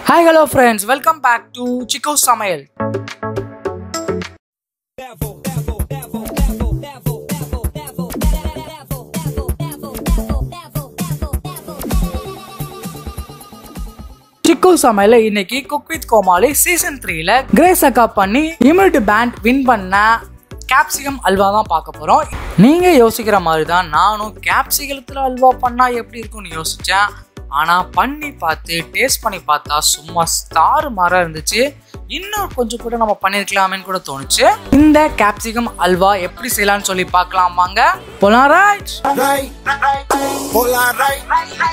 hi hello friends welcome back to சிக்கோ சமையல் சிக்கு சமையல இன்னைக்கு குக் வித் கோமாளி சீசன் த்ரீல கிரேஸ் அக்கா பண்ணி இம்யூனிட்டி பேண்ட் வின் பண்ண கேப்சிகம் அல்வா தான் பார்க்க போறோம் நீங்க யோசிக்கிற மாதிரி தான் நானும் கேப்சிகலத்துல அல்வா பண்ணா எப்படி இருக்கும்னு யோசிச்சேன் ஆனா பண்ணி பார்த்து டேஸ்ட் பண்ணி பார்த்தா சும்மா ஸ்டார் மாறா இருந்துச்சு இன்னும் கொஞ்சம் கூட நம்ம பண்ணிருக்கலாமேன்னு கூட தோணுச்சு இந்த கேப்சிகம் அல்வா எப்படி செய்யலாம்னு சொல்லி பார்க்கலாம் வாங்க போலாம் ரைட் right, polar right,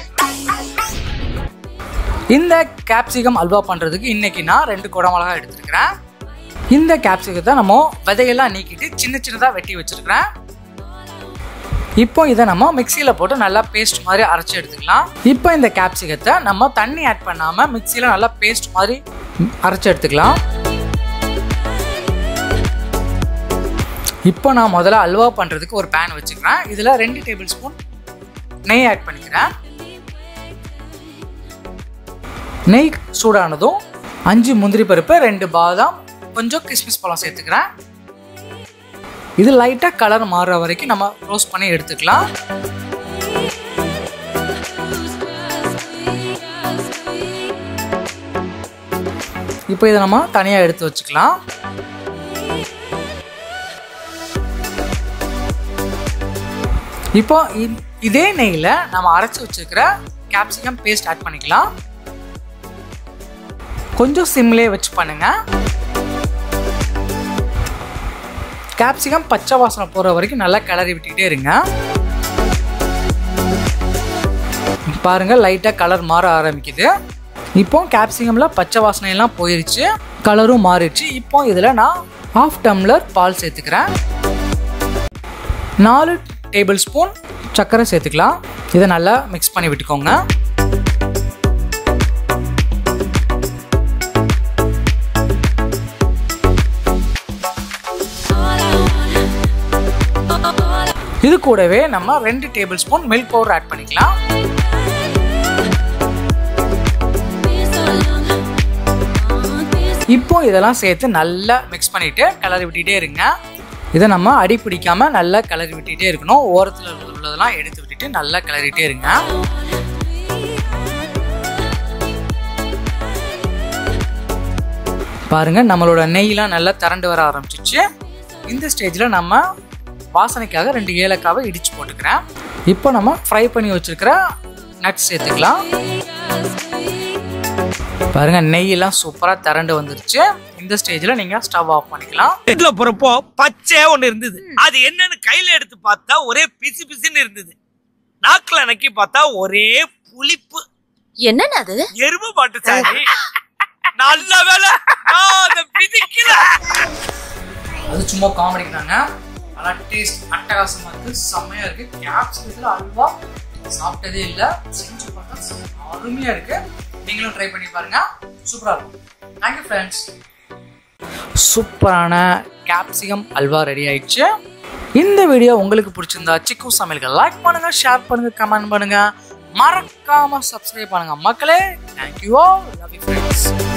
இந்த கேப்சிகம் அல்வா பண்ணுறதுக்கு இன்னைக்கு நான் ரெண்டு குடமிளகா எடுத்துருக்கிறேன் இந்த கேப்சிகத்தை நம்ம விதையெல்லாம் நீக்கிட்டு சின்ன சின்னதாக வெட்டி வச்சிருக்கிறேன் இப்போ இதை நம்ம மிக்சியில் போட்டு நல்லா பேஸ்ட் மாதிரி அரைச்சி எடுத்துக்கலாம் இப்போ இந்த கேப்சிகத்தை நம்ம தண்ணி ஆட் பண்ணாமல் மிக்சியில் நல்லா பேஸ்ட் மாதிரி அரைச்சி எடுத்துக்கலாம் இப்போ நான் முதல்ல அல்வா பண்ணுறதுக்கு ஒரு பேன் வச்சுக்கிறேன் இதில் ரெண்டு டேபிள் ஸ்பூன் நெய் ஆட் பண்ணிக்கிறேன் நெய் சூடானதும் அஞ்சு முந்திரி பருப்பு ரெண்டு பாதாம் கொஞ்சம் கிஸ்மிஸ் பழம் சேர்த்துக்கிறேன் இது லைட்டாக கலர் மாறுற வரைக்கும் நம்ம ரோஸ்ட் பண்ணி எடுத்துக்கலாம் இப்போ இதை நம்ம தனியாக எடுத்து வச்சுக்கலாம் இப்போ இ- இதே நெய்யில் நம்ம அரைச்சி வச்சிருக்கிற கேப்சிகம் பேஸ்ட் ஆட் பண்ணிக்கலாம் கொஞ்சம் சிம்லேயே வச்சு பண்ணுங்க கேப்சிகம் பச்சை வாசனை போகிற வரைக்கும் நல்லா கிளறி விட்டுக்கிட்டே இருங்க பாருங்க லைட்டாக கலர் மாற ஆரம்பிக்குது இப்போ கேப்சிகமில் பச்சை வாசனை எல்லாம் போயிருச்சு கலரும் மாறிடுச்சு இப்போ இதில் நான் ஹாஃப் டம்ளர் பால் சேர்த்துக்கிறேன் நாலு டேபிள் ஸ்பூன் சர்க்கரை சேர்த்துக்கலாம் இதை நல்லா மிக்ஸ் பண்ணி விட்டுக்கோங்க இது கூடவே நம்ம ரெண்டு tablespoon milk powder add பண்ணிக்கலாம் இப்போ இதெல்லாம் சேர்த்து நல்லா மிக்ஸ் பண்ணிட்டு கிளறி விட்டுட்டே இருங்க இதை நம்ம அடி பிடிக்காம நல்லா கிளறி விட்டுட்டே இருக்கணும் ஓரத்தில் உள்ளதெல்லாம் எடுத்து விட்டுட்டு நல்லா கிளறிட்டே இருங்க பாருங்க நம்மளோட நெய்லாம் நல்லா திரண்டு வர ஆரம்பிச்சிச்சு இந்த ஸ்டேஜில் நம்ம வாசனைக்காக ரெண்டு ஏலக்காவை இடிச்சு போட்டுக்கிறேன் இப்போ நம்ம ஃப்ரை பண்ணி வச்சிருக்கிற நட்ஸ் சேர்த்துக்கலாம் பாருங்க நெய்யெல்லாம் சூப்பராக திரண்டு வந்துருச்சு இந்த ஸ்டேஜில் நீங்கள் ஸ்டவ் ஆஃப் பண்ணிக்கலாம் வீட்டுல போறப்போ பச்சை ஒண்ணு இருந்தது அது என்னன்னு கையில எடுத்து பார்த்தா ஒரே பிசு பிசுன்னு இருந்தது நாக்குல நக்கி பார்த்தா ஒரே புளிப்பு என்னன்னு அது எருமை பாட்டு சாரி நல்ல வேலை நான் அதை பிதிக்கல அது சும்மா காமெடிக்கு தாங்க நல்லா டேஸ்ட் அட்டகாசமாக இருக்குது செம்மையாக இருக்குது கேப்சிகத்தில் அல்வா சாப்பிட்டதே இல்லை செஞ்சு பார்த்தா அருமையாக இருக்குது நீங்களும் ட்ரை பண்ணி பாருங்க சூப்பராக இருக்கும் தேங்க்யூ ஃப்ரெண்ட்ஸ் சூப்பரான கேப்சிகம் அல்வா ரெடி ஆயிடுச்சு இந்த வீடியோ உங்களுக்கு பிடிச்சிருந்தா சிக்கு சமையலுக்கு லைக் பண்ணுங்க ஷேர் பண்ணுங்க கமெண்ட் பண்ணுங்க மறக்காம சப்ஸ்கிரைப் பண்ணுங்க மக்களே thank you all love you friends